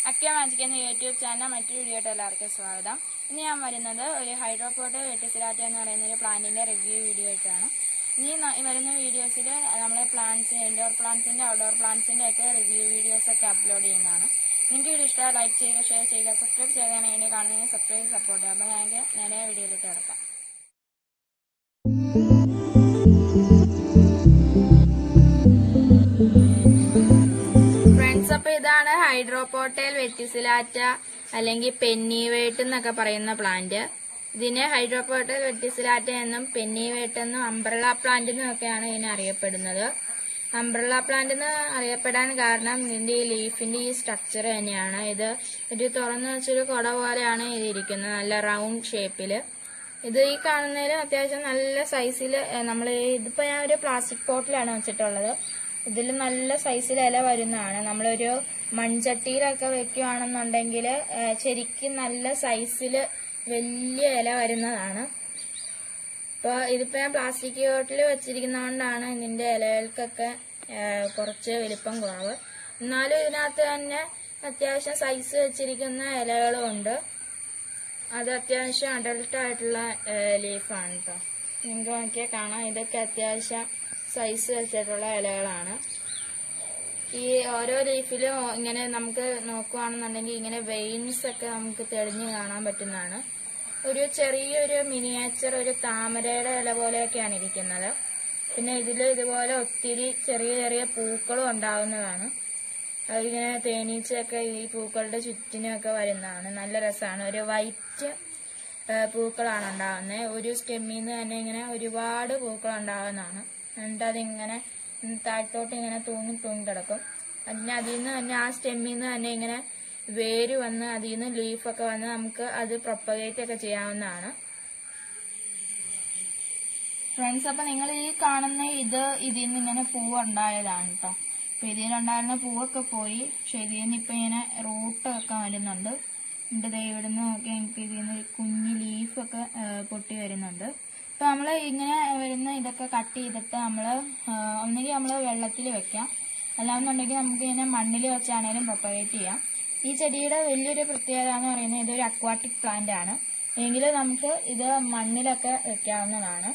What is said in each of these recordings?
അക്ക മാജിക് എന്ന YouTube channel മറ്റൊരു വീഡിയോയിട്ട് എല്ലാവർക്കും സ്വാഗതം ഇന്ന് ഞാൻ വരുന്നത് ഒരു ഹൈഡ്രോപോട്ട് വെട്ടിസിലാറ്റ എന്ന് പറയുന്ന ഒരു പ്ലാന്റിന്റെ റിവ്യൂ വീഡിയോ ആയിട്ടാണ് ഇനി ന- ഈ വരുന്ന വീഡിയോസിൽ നമ്മൾ പ്ലാന്റ്സ് ഇൻഡോർ പ്ലാന്റ്സിന്റെ ഔട്ട്ഡോർ പ്ലാന്റ്സിന്റെ ഒക്കെ റിവ്യൂ വീഡിയോസ് ഒക്കെ അപ്ലോഡ് ചെയ്യുന്നതാണ് നിങ്ങൾക്ക് വീഡിയോ ഇഷ്ടമായി ലൈക്ക് ചെയ്യുക ഷെയർ ചെയ്യുക സബ്സ്ക്രൈബ് ചെയ്യാൻ വേണ്ടി കാണുന്നതിന് സബ്സ്ക്രൈബ് സപ്പോർട്ട് ചെയ്യുക അപ്പോൾ ഞങ്ങൾക്ക് നേരെ വീഡിയോയിലേക്ക് കിടക്കാം ഫ്രണ്ട്സ് അപ്പൊ ഇതാണ് ഹൈഡ്രോപോട്ടേൽ വെറ്റിസിലാറ്റ അല്ലെങ്കിൽ പെന്നിവേട്ട് എന്നൊക്കെ പറയുന്ന പ്ലാന്റ് ഇതിനെ ഹൈഡ്രോപോട്ടേൽ വെറ്റിസിലാറ്റ എന്നും പെന്നിവേട്ട് എന്നും അംബ്രല പ്ലാന്റ് എന്നും ഒക്കെയാണ് ഇതിനെ അറിയപ്പെടുന്നത് അംബ്രല പ്ലാന്റ് എന്ന് അറിയപ്പെടാൻ കാരണം ഇതിന്റെ ഈ ലീഫിന്റെ ഈ സ്ട്രക്ചർ തന്നെയാണ് ഇത് ഒരു തുറന്നു വെച്ചൊരു കുട പോലെയാണ് ഇത് ഇരിക്കുന്നത് നല്ല റൗണ്ട് ഷേപ്പില് ഇത് ഈ കാണുന്നതിൽ അത്യാവശ്യം നല്ല സൈസിൽ നമ്മൾ ഇതിപ്പോ ഞാൻ ഒരു പ്ലാസ്റ്റിക് പോട്ടിലാണ് വെച്ചിട്ടുള്ളത് ഇതിൽ നല്ല സൈസിൽ ഇല വരുന്നതാണ് നമ്മളൊരു മൺചട്ടിയിലൊക്കെ വെക്കുകയാണെന്നുണ്ടെങ്കിൽ ശരിക്കും നല്ല സൈസിൽ വലിയ ഇല വരുന്നതാണ് ഇപ്പൊ ഇതിപ്പോ ഞാൻ പ്ലാസ്റ്റിക് പോട്ടിൽ വെച്ചിരിക്കുന്നതുകൊണ്ടാണ് ഇതിന്റെ ഇലകൾക്കൊക്കെ ആ, കുറച്ച് വലിപ്പം കുറവ് എന്നാലും ഇതിനകത്ത് തന്നെ അത്യാവശ്യം സൈസ് വെച്ചിരിക്കുന്ന ഇലകളും ഉണ്ട് അത് അത്യാവശ്യം അഡൽട്ട് ആയിട്ടുള്ള ലീഫാണ് കേട്ടോ നിങ്ങൾക്ക് നോക്കിയാൽ കാണാം ഇതൊക്കെ അത്യാവശ്യം സൈസ് വെച്ചിട്ടുള്ള ഇലകളാണ് ഈ ഓരോ ലീഫിലും ഇങ്ങനെ നമുക്ക് നോക്കുകയാണെന്നുണ്ടെങ്കിൽ ഇങ്ങനെ വെയിൻസ് ഒക്കെ നമുക്ക് തെളിഞ്ഞ് കാണാൻ പറ്റുന്നതാണ് ഒരു ചെറിയൊരു മിനിയേച്ചർ ഒരു താമരയുടെ ഇല പോലെയൊക്കെയാണ് ഇരിക്കുന്നത് പിന്നെ ഇതിൽ ഇതുപോലെ ഒത്തിരി ചെറിയ ചെറിയ പൂക്കളും ഉണ്ടാവുന്നതാണ് അതിങ്ങനെ തേനീച്ചയൊക്കെ ഈ പൂക്കളുടെ ചുറ്റിനൊക്കെ വരുന്നതാണ് നല്ല രസമാണ് ഒരു വൈറ്റ് പൂക്കളാണ് ഉണ്ടാകുന്നത് ഒരു സ്റ്റെമ്മിൽ നിന്ന് തന്നെ ഇങ്ങനെ ഒരുപാട് പൂക്കൾ ഉണ്ടാകുന്നതാണ് എന്നിട്ട് അതിങ്ങനെ താഴത്തോട്ട് ഇങ്ങനെ തൂങ്ങി തൂങ്ങി കിടക്കും അതിന് അതിൽ നിന്ന് തന്നെ ആ സ്റ്റെമ്മിൽ നിന്ന് തന്നെ ഇങ്ങനെ വേര് വന്ന് അതിൽ നിന്ന് ലീഫൊക്കെ വന്ന് നമുക്ക് അത് പ്രൊപ്പഗേറ്റ് ഒക്കെ ചെയ്യാവുന്നതാണ് ഫ്രണ്ട്സ് അപ്പൊ നിങ്ങൾ ഈ കാണുന്ന ഇത് ഇതിൽ നിന്ന് ഇങ്ങനെ പൂവ് ഉണ്ടായതാണ് കേട്ടോ അപ്പൊ ഇതിലുണ്ടായിരുന്ന പൂവൊക്കെ പോയി പക്ഷെ ഇതിൽ നിന്ന് ഇപ്പൊ ഇങ്ങനെ റൂട്ടൊക്കെ വരുന്നുണ്ട് എന്നിട്ട് ദേ ഇവിടുന്ന് നോക്കി എനിക്ക് ഇതിൽ നിന്ന് കുഞ്ഞി ലീഫൊക്കെ പൊട്ടി വരുന്നുണ്ട് അപ്പൊ നമ്മള് ഇങ്ങനെ വരുന്ന ഇതൊക്കെ കട്ട് ചെയ്തിട്ട് നമ്മള് ഒന്നുകിൽ നമ്മള് വെള്ളത്തിൽ വെക്കാം അല്ലാന്നുണ്ടെങ്കിൽ നമുക്ക് ഇങ്ങനെ മണ്ണിൽ വെച്ചാണേലും പ്രൊപ്പഗേറ്റ് ചെയ്യാം ഈ ചെടിയുടെ വലിയൊരു പ്രത്യേകത എന്ന് പറയുന്നത് ഇതൊരു അക്വാട്ടിക് പ്ലാന്റ് ആണ് എങ്കിൽ നമുക്ക് ഇത് മണ്ണിലൊക്കെ വെക്കാവുന്നതാണ്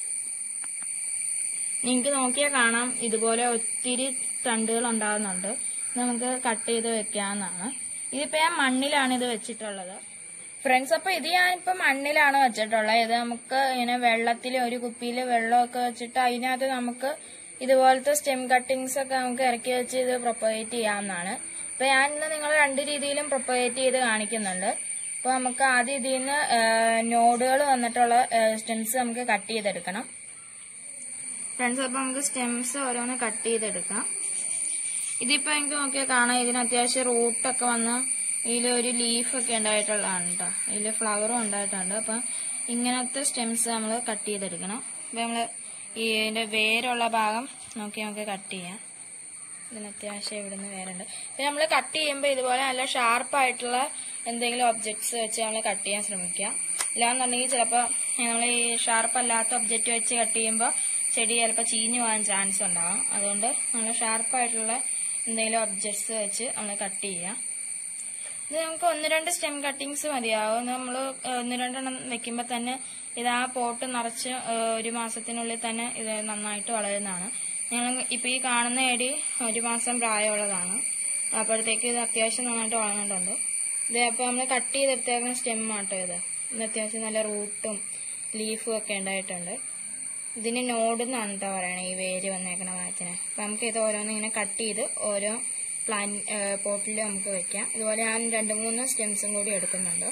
നിങ്ങൾക്ക് നോക്കിയാൽ കാണാം ഇതുപോലെ ഒത്തിരി തണ്ടുകൾ ഉണ്ടാകുന്നുണ്ട് ഇത് നമുക്ക് കട്ട് ചെയ്ത് വെക്കാവുന്നതാണ് ഇതിപ്പോ ഞാൻ മണ്ണിലാണ് ഇത് വെച്ചിട്ടുള്ളത് ഫ്രണ്ട്സ് അപ്പൊ ഇത് ഞാനിപ്പോ മണ്ണിലാണ് വെച്ചിട്ടുള്ളത് ഇത് നമുക്ക് ഇങ്ങനെ വെള്ളത്തിൽ ഒരു കുപ്പിയിൽ വെള്ളമൊക്കെ വെച്ചിട്ട് അതിനകത്ത് നമുക്ക് ഇതുപോലത്തെ സ്റ്റെം കട്ടിങ്സ് ഒക്കെ നമുക്ക് ഇറക്കി വെച്ച് ഇത് പ്രൊപ്പഗേറ്റ് ചെയ്യാവുന്നതാണ് അപ്പൊ ഞാൻ ഇന്ന് നിങ്ങൾ രണ്ട് രീതിയിലും പ്രൊപ്പഗേറ്റ് ചെയ്ത് കാണിക്കുന്നുണ്ട് അപ്പൊ നമുക്ക് ആദ്യം ഇതിൽ നിന്ന് നോഡുകൾ വന്നിട്ടുള്ള സ്റ്റെംസ് നമുക്ക് കട്ട് ചെയ്തെടുക്കണം ഫ്രണ്ട്സ് അപ്പൊ നമുക്ക് സ്റ്റെംസ് ഓരോന്ന് കട്ട് ചെയ്തെടുക്കാം ഇതിപ്പോ എനിക്ക് നോക്കിയാൽ കാണാം ഇതിന് അത്യാവശ്യം റൂട്ടൊക്കെ വന്ന് ഇതിൽ ഒരു ലീഫൊക്കെ ഉണ്ടായിട്ടുള്ളതാണ് കേട്ടോ ഇതിൽ ഫ്ലവറും ഉണ്ടായിട്ടുണ്ട് അപ്പൊ ഇങ്ങനത്തെ സ്റ്റെംസ് നമ്മൾ കട്ട് ചെയ്തെടുക്കണം അപ്പൊ നമ്മള് ഈ ഇതിന്റെ വേരുള്ള ഭാഗം നോക്കി നമുക്ക് കട്ട് ചെയ്യാം ഇതിന് അത്യാവശ്യം ഇവിടുന്ന് വേരുണ്ട് പിന്നെ നമ്മൾ കട്ട് ചെയ്യുമ്പോൾ ഇതുപോലെ നല്ല ഷാർപ്പായിട്ടുള്ള എന്തെങ്കിലും ഒബ്ജക്ട്സ് വെച്ച് നമ്മൾ കട്ട് ചെയ്യാൻ ശ്രമിക്കുക ഇല്ലാന്നുണ്ടെങ്കിൽ ചിലപ്പോൾ നമ്മൾ ഈ ഷാർപ്പ് അല്ലാത്ത ഒബ്ജക്റ്റ് വെച്ച് കട്ട് ചെയ്യുമ്പോൾ ചെടി ചിലപ്പോൾ ചീഞ്ഞു പോകാൻ ചാൻസ് ഉണ്ടാവും അതുകൊണ്ട് നമ്മൾ ഷാർപ്പായിട്ടുള്ള എന്തെങ്കിലും ഒബ്ജക്ട്സ് വെച്ച് നമ്മൾ കട്ട് ചെയ്യാം ഇത് നമുക്ക് ഒന്ന് രണ്ട് സ്റ്റെം കട്ടിങ്സ് മതിയാവും നമ്മൾ ഒന്ന് രണ്ടെണ്ണം വെക്കുമ്പോൾ തന്നെ ഇത് ആ പോട്ട് നിറച്ച് ഏഹ്, ഒരു മാസത്തിനുള്ളിൽ തന്നെ ഇത് നന്നായിട്ട് വളരുന്നതാണ് ഞങ്ങൾ ഇപ്പൊ ഈ കാണുന്ന ചെടി ഒരു മാസം പ്രായമുള്ളതാണ് അപ്പോഴത്തേക്ക് ഇത് അത്യാവശ്യം നന്നായിട്ട് വളർന്നിട്ടുണ്ട് ഇത് അപ്പൊ നമ്മൾ കട്ട് ചെയ്തെടുത്തേക്കുന്ന സ്റ്റെം ആട്ടോ ഇത് ഇത് അത്യാവശ്യം നല്ല റൂട്ടും ലീഫും ഒക്കെ ഉണ്ടായിട്ടുണ്ട് ഇതിന് നോഡ് എന്നാണ് കേട്ടോ പറയണത് ഈ വേര് വന്നേക്കണ ഭാഗത്തിന് അപ്പൊ നമുക്ക് ഇത് ഓരോന്ന് ഇങ്ങനെ കട്ട് ചെയ്ത് ഓരോ പ്ലാൻ പോട്ടിൽ നമുക്ക് വെക്കാം ഇതുപോലെ ഞാൻ രണ്ട് മൂന്ന് സ്റ്റെംസും കൂടി എടുക്കുന്നുണ്ട്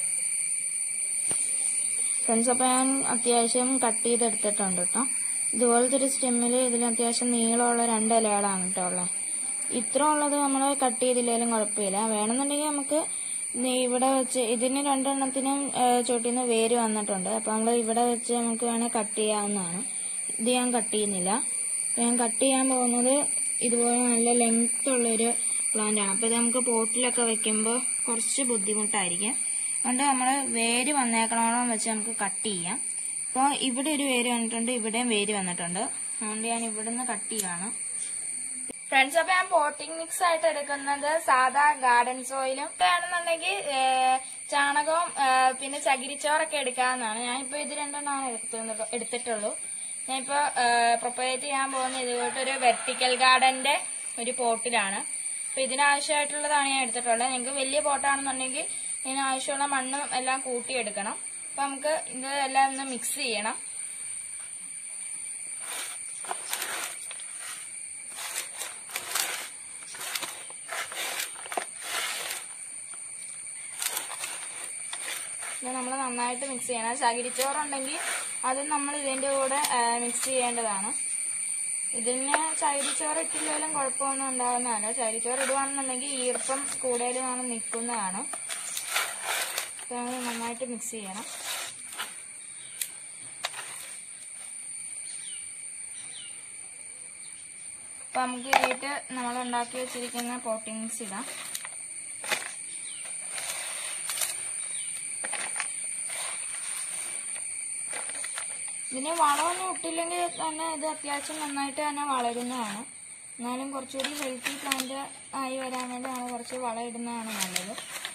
ഫ്രണ്ട്സ് അപ്പോൾ ഞാൻ അത്യാവശ്യം കട്ട് ചെയ്തെടുത്തിട്ടുണ്ട് കേട്ടോ ഇതുപോലത്തെ ഒരു സ്റ്റെമ്മിൽ ഇതിൽ അത്യാവശ്യം നീളമുള്ള രണ്ട് ഇലകളാണ് കേട്ടോ ഉള്ളത് ഇത്ര ഉള്ളത് നമ്മൾ കട്ട് ചെയ്തില്ലെങ്കിലും കുഴപ്പമില്ല വേണമെന്നുണ്ടെങ്കിൽ നമുക്ക് ദേ ഇവിടെ വെച്ച് ഇതിന് രണ്ടെണ്ണത്തിനും ചോട്ടിന്ന് വേര് വന്നിട്ടുണ്ട് അപ്പോൾ നമ്മൾ ഇവിടെ വെച്ച് നമുക്ക് വേണേൽ കട്ട് ചെയ്യാവുന്നതാണ് ഇത് ഞാൻ കട്ട് ചെയ്യുന്നില്ല അപ്പോൾ ഞാൻ കട്ട് ചെയ്യാൻ പോകുന്നത് ഇതുപോലെ നല്ല ലെങ്ത് ഉള്ളൊരു പ്ലാന്റ് ആണ് അപ്പോൾ ഇത് നമുക്ക് പോട്ടിലൊക്കെ വെക്കുമ്പോൾ കുറച്ച് ബുദ്ധിമുട്ടായിരിക്കും അതുകൊണ്ട് നമ്മൾ വേര് വന്നേക്കണോളം വെച്ച് നമുക്ക് കട്ട് ചെയ്യാം അപ്പോൾ ഇവിടെ ഒരു വേര് വന്നിട്ടുണ്ട് ഇവിടെയും വേര് വന്നിട്ടുണ്ട് അതുകൊണ്ട് ഞാൻ ഇവിടുന്ന് കട്ട് ചെയ്യാണ് ഫ്രണ്ട്സ് അപ്പൊ ഞാൻ പോട്ടിംഗ് മിക്സ് ആയിട്ട് എടുക്കുന്നത് സാധാ ഗാർഡൻ സോയിലും വേണമെന്നുണ്ടെങ്കിൽ ചാണകവും ഏ, പിന്നെ ചകിരിച്ചോറൊക്കെ എടുക്കാവുന്നതാണ് ഞാനിപ്പോ ഇത് രണ്ടെണ്ണമാണ് എടുത്തുന്നത് എടുത്തിട്ടുള്ളൂ ഞാനിപ്പോ പ്രൊപ്പറേറ്റ് ചെയ്യാൻ പോകുന്ന ഇതുപോലൊരു വെർട്ടിക്കൽ ഗാർഡന്റെ ഒരു പോട്ടിലാണ് അപ്പൊ ഇതിനാവശ്യമായിട്ടുള്ളതാണ് ഞാൻ എടുത്തിട്ടുള്ളത് നിങ്ങൾക്ക് വലിയ പോട്ടാണെന്നുണ്ടെങ്കിൽ ഇതിന് ആവശ്യമുള്ള മണ്ണും എല്ലാം കൂട്ടിയെടുക്കണം അപ്പൊ നമുക്ക് ഇത് എല്ലാം ഒന്ന് മിക്സ് ചെയ്യണം ഇത് നമ്മൾ നന്നായിട്ട് മിക്സ് ചെയ്യണം ചകിരിച്ചോറുണ്ടെങ്കിൽ അത് നമ്മൾ ഇതിന്റെ കൂടെ മിക്സ് ചെയ്യേണ്ടതാണ് ഇതിന് ചകിരിച്ചോറ് ഇട്ടില്ലെങ്കിലും കുഴപ്പമൊന്നും ഉണ്ടാകുന്നതല്ല ചകിരിച്ചോറ് ഇടുവാണെന്നുണ്ടെങ്കിൽ ഈർപ്പം കൂടുതൽ നമ്മൾ നിൽക്കുന്നതാണ് അപ്പൊ നമ്മൾ നന്നായിട്ട് മിക്സ് ചെയ്യണം അപ്പൊ നമുക്ക് ഇതിട്ട് നമ്മൾ ഉണ്ടാക്കി വെച്ചിരിക്കുന്ന പോട്ടിങ്സ് ഇടാം ഇതിന് വളമൊന്നും ഇട്ടില്ലെങ്കിൽ തന്നെ ഇത് അത്യാവശ്യം നന്നായിട്ട് തന്നെ വളരുന്നതാണ് എന്നാലും കുറച്ചുകൂടി ഹെൽത്തി പ്ലാന്റ് ആയി വരാൻ വേണ്ടി നമ്മൾ കുറച്ച് വളം ഇടുന്നതാണ് നല്ലത്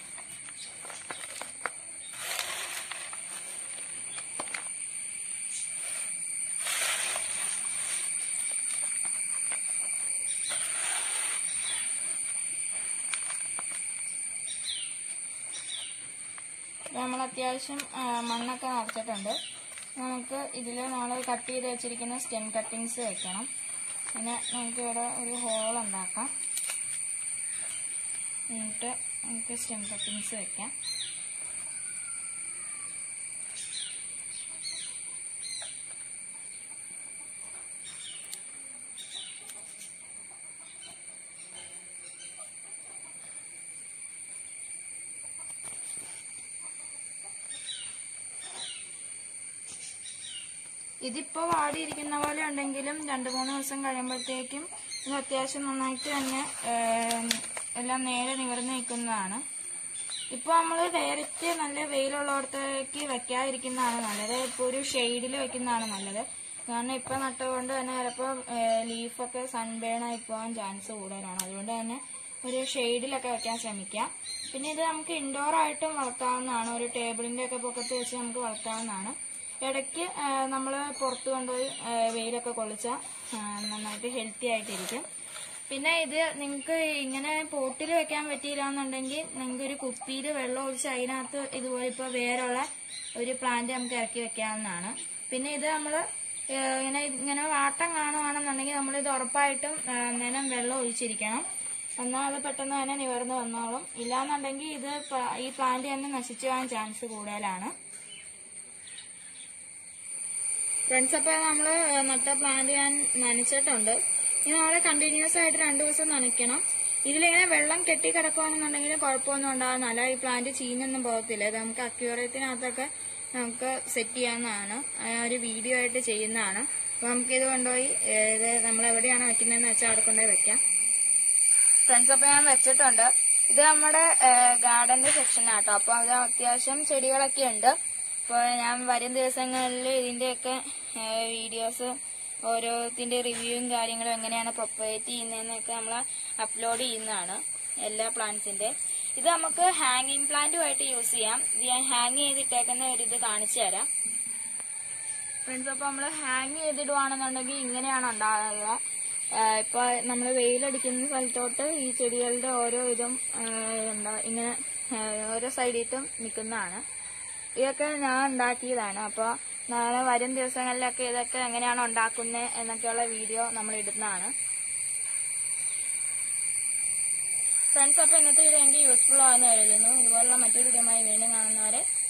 നമ്മൾ അത്യാവശ്യം ആ, മണ്ണൊക്കെ നിറച്ചിട്ടുണ്ട് നമുക്ക് ഇതിൽ നമ്മൾ കട്ട് ചെയ്ത് വെച്ചിരിക്കുന്ന സ്റ്റെം കട്ടിങ്സ് വെക്കണം പിന്നെ നമുക്ക് ഇവിടെ ഒരു ഹോൾ ഉണ്ടാക്കാം എന്നിട്ട് നമുക്ക് സ്റ്റെം കട്ടിങ്സ് വെക്കാം ഇതിപ്പോ വാടിയിരിക്കുന്ന പോലെ ഉണ്ടെങ്കിലും രണ്ടു മൂന്ന് ദിവസം കഴിയുമ്പോഴത്തേക്കും ഇത് അത്യാവശ്യം നന്നായിട്ട് തന്നെ ഏം, എല്ലാം നേരെ നിവർന്ന് നിൽക്കുന്നതാണ് ഇപ്പൊ നമ്മൾ ഡയറക്റ്റ് നല്ല വെയിലുള്ളിടത്തേക്ക് വെക്കാതിരിക്കുന്നതാണ് നല്ലത് ഇപ്പൊ ഒരു ഷെയ്ഡിൽ വെക്കുന്നതാണ് നല്ലത് കാരണം ഇപ്പൊ നട്ടുകൊണ്ട് തന്നെ ചിലപ്പോ ലീഫൊക്കെ സൺബേൺ ആയി പോകാൻ ചാൻസ് കൂടുതലാണ് അതുകൊണ്ട് തന്നെ ഒരു ഷെയ്ഡിലൊക്കെ വെക്കാൻ ശ്രമിക്കാം പിന്നെ ഇത് നമുക്ക് ഇൻഡോർ ആയിട്ടും വളർത്താവുന്നതാണ് ഒരു ടേബിളിന്റെ ഒക്കെ പൊക്കത്ത് വെച്ച് നമുക്ക് വളർത്താവുന്നതാണ് ഇടയ്ക്ക് നമ്മൾ പുറത്ത് കൊണ്ടുപോയി ആ, വെയിലൊക്കെ കൊള്ളിച്ചാൽ നന്നായിട്ട് ഹെൽത്തി ആയിട്ടിരിക്കും പിന്നെ ഇത് നിങ്ങൾക്ക് ഇങ്ങനെ പോട്ടിൽ വെക്കാൻ പറ്റിയില്ല എന്നുണ്ടെങ്കിൽ നിങ്ങൾക്ക് ഒരു കുപ്പിയിൽ വെള്ളം ഒഴിച്ച് അതിനകത്ത് ഇതുപോലെ ഇപ്പോൾ വേറുള്ള ഒരു പ്ലാന്റ് നമുക്ക് ഇറക്കി വെക്കാവുന്നതാണ് പിന്നെ ഇത് നമ്മൾ ഇങ്ങനെ ഇങ്ങനെ വാട്ടം കാണുവാണെന്നുണ്ടെങ്കിൽ നമ്മൾ ഇത് ഉറപ്പായിട്ടും ആ, നേരം വെള്ളം ഒഴിച്ചിരിക്കണം എന്നാൽ അത് പെട്ടെന്ന് തന്നെ നിവർന്ന് വന്നോളും ഇല്ലാന്നുണ്ടെങ്കിൽ ഇത് പ- ഈ പ്ലാന്റ് തന്നെ നശിച്ചു പോകാൻ ചാൻസ് കൂടുതലാണ് ഫ്രണ്ട്സ് അപ്പോൾ നമ്മൾ നട്ട പ്ലാന്റ് ഞാൻ നനച്ചിട്ടുണ്ട് ഇനി നമ്മൾ കണ്ടിന്യൂസ് ആയിട്ട് രണ്ടു ദിവസം നനയ്ക്കണം ഇതിലിങ്ങനെ വെള്ളം കെട്ടി കിടക്കുകയാണെന്നുണ്ടെങ്കിൽ കുഴപ്പമൊന്നും ഉണ്ടാകുന്നില്ല ഈ പ്ലാന്റ് ചീഞ്ഞൊന്നും പോകത്തില്ല ഇത് നമുക്ക് അക്യൂറേറ്റിനകത്തൊക്കെ നമുക്ക് സെറ്റ് ചെയ്യാവുന്നതാണ് ആ ഒരു വീഡിയോ ആയിട്ട് ചെയ്യുന്നതാണ് അപ്പോൾ നമുക്കിത് കൊണ്ടുപോയി ഏ, ഇത് നമ്മൾ എവിടെയാണ് വെക്കുന്നതെന്ന് വെച്ചാൽ അവിടെ കൊണ്ടുപോയി വെക്കാം ഫ്രണ്ട്സ് അപ്പൊ ഞാൻ വെച്ചിട്ടുണ്ട് ഇത് നമ്മുടെ ഗാർഡന്റെ സെക്ഷൻ ആട്ടോ അപ്പൊ അത് അത്യാവശ്യം ചെടികളൊക്കെ ഉണ്ട് അപ്പോൾ ഞാൻ വരും ദിവസങ്ങളിൽ ഇതിന്റെയൊക്കെ വീഡിയോസ് ഓരോത്തിന്റെ റിവ്യൂവും കാര്യങ്ങളും എങ്ങനെയാണ് പ്രൊപ്പറേറ്റ് ചെയ്യുന്നതെന്നൊക്കെ നമ്മൾ അപ്ലോഡ് ചെയ്യുന്നതാണ് എല്ലാ പ്ലാന്റ്സിന്റെ ഇത് നമുക്ക് ഹാങ്ങിങ് പ്ലാന്റുമായിട്ട് യൂസ് ചെയ്യാം ഇത് ഞാൻ ഹാങ് ചെയ്തിട്ടേക്കുന്ന ഒരു ഇത് കാണിച്ചു തരാം ഫ്രണ്ട്സ് അപ്പൊ നമ്മൾ ഹാങ് ചെയ്തിടുവാണെന്നുണ്ടെങ്കിൽ ഇങ്ങനെയാണ് ഉണ്ടാകുക ആഹ് ഇപ്പൊ നമ്മൾ വെയിലടിക്കുന്ന സ്ഥലത്തോട്ട് ഈ ചെടികളുടെ ഓരോ ഇതും ആഹ് എന്താ ഇങ്ങനെ ആഹ് ഓരോ സൈഡിട്ടും നിൽക്കുന്നതാണ് ഇതൊക്കെ ഞാൻ ഉണ്ടാക്കിയതാണ് അപ്പോൾ നാളെ വരും ദിവസങ്ങളിലൊക്കെ ഇതൊക്കെ എങ്ങനെയാണ് ഉണ്ടാക്കുന്നത് എന്നൊക്കെയുള്ള വീഡിയോ നമ്മൾ ഇടുന്നതാണ് ഫ്രണ്ട്സ് അപ്പോൾ ഇന്നത്തെ വീഡിയോ എനിക്ക് യൂസ്ഫുൾ ആണെന്ന് കരുതുന്നു ഇതുപോലുള്ള മറ്റൊരു വീഡിയോമായി വീണ്ടും കാണുന്നവരെ